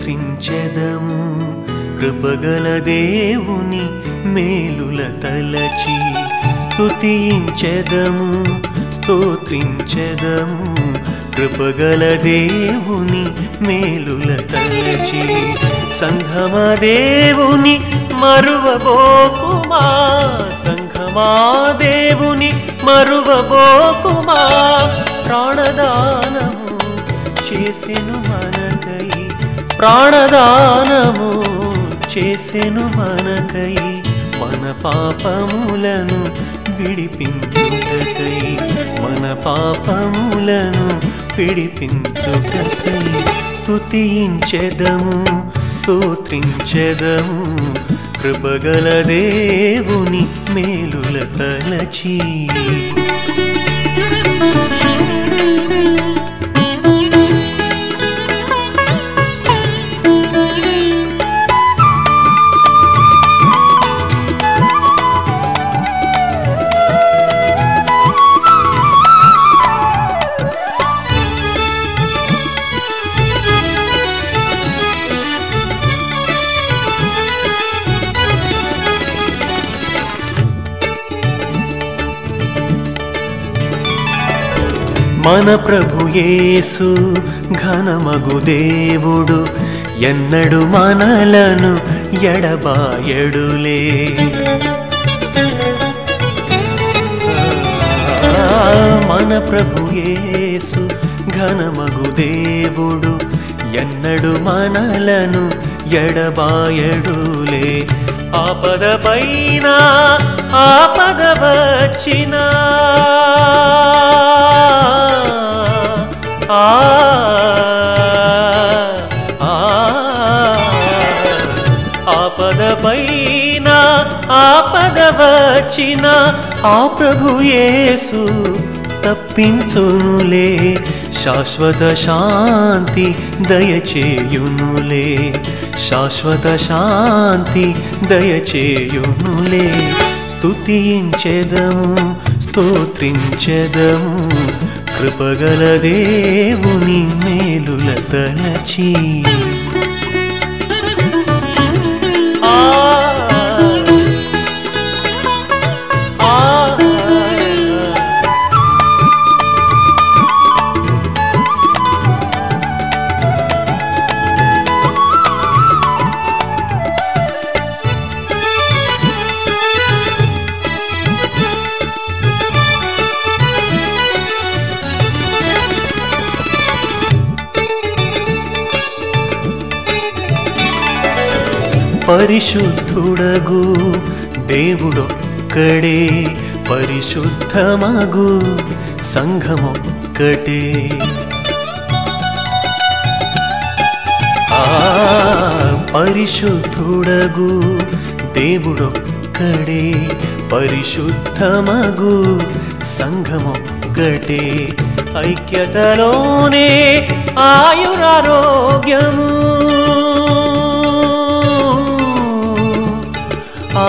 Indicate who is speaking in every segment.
Speaker 1: స్తోత్రించెదము కృపగల దేవుని మేలుల తలచి స్తుతించెదము స్తోత్రించెదము కృపగల దేవుని మేలుల తలచి సంఘమా దేవుని మరువబోకుమా సంఘమా దేవుని మరువబోకుమా ప్రాణదానము చేసెను మనకై ప్రాణదానము చేసెను మనకై మన పాపములను విడిపించుటకై మన పాపములను విడిపించుటకై స్తుతించెదము స్తోత్రించెదము కృపగల దేవుని మేలుల తలచి మన ప్రభు యేసు ఘనమగు దేవుడు ఎన్నడు మనలను ఎడబాయడులే మన ప్రభు యేసు ఘనమగు దేవుడు ఎన్నడు మనలను ఎడబాయడులే ఆపద పైన ఆపద వచ్చినా ఆ ఆ ఆపద పైన ఆపద వచ్చిన ఆ ప్రభు యేసు తప్పించునులే శాశ్వత శాంతి దయచేయునులే శాశ్వత శాంతి దయచేయునులే స్తుతించెదము స్తోత్రించెదము కృపగల దేవుని మేలుల తలచి ఆ ఆ పరిశుద్ధుడగు దేవుడొక్కడే పరిశుద్ధమగు సంఘమొక్కటే ఆ పరిశుద్ధుడగు దేవుడొక్కడే పరిశుద్ధమగు సంఘమొక్కటే ఐక్యతలోనే ఆయురారోగ్యము ఆ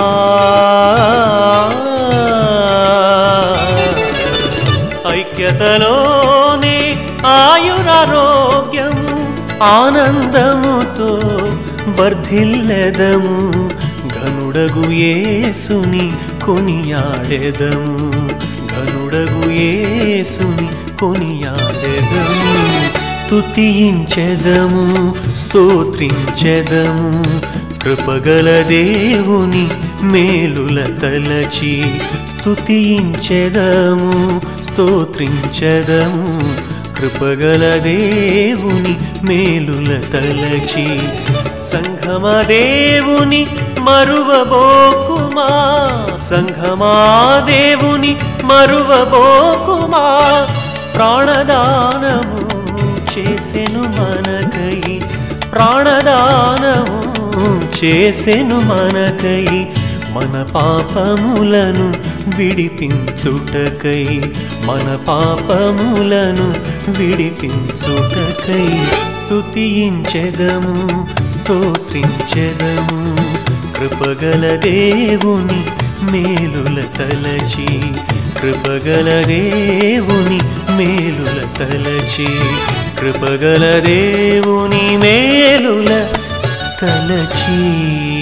Speaker 1: ఐక్యతలోనే ఆయురారోగ్యము ఆనందముతో వర్ధిల్లెదము ఘనుడగు యేసుని కొనియాడెదము ఘనుడగు యేసుని కొనియాడెదము స్తుతించెదము స్తోత్రించెదము కృపగల దేవుని మేలుల తలచి స్తుతించెదము స్తోత్రించెదము కృపగల దేవుని మేలుల తలచి సంఘమా దేవుని మరువబోకుమా సంఘమా దేవుని మరువబోకుమా ప్రాణదానము చేసెను మనకై ప్రాణదానము చేసెను మనకై మన పాపములను విడిపించుటకై మన పాపములను విడిపించుటకై స్తుతించెదము స్తోత్రించెదము కృపగల దేవుని మేలుల తలచి కృపగల దేవుని మేలుల తలచి కృపగల దేవుని మేలుల తలచి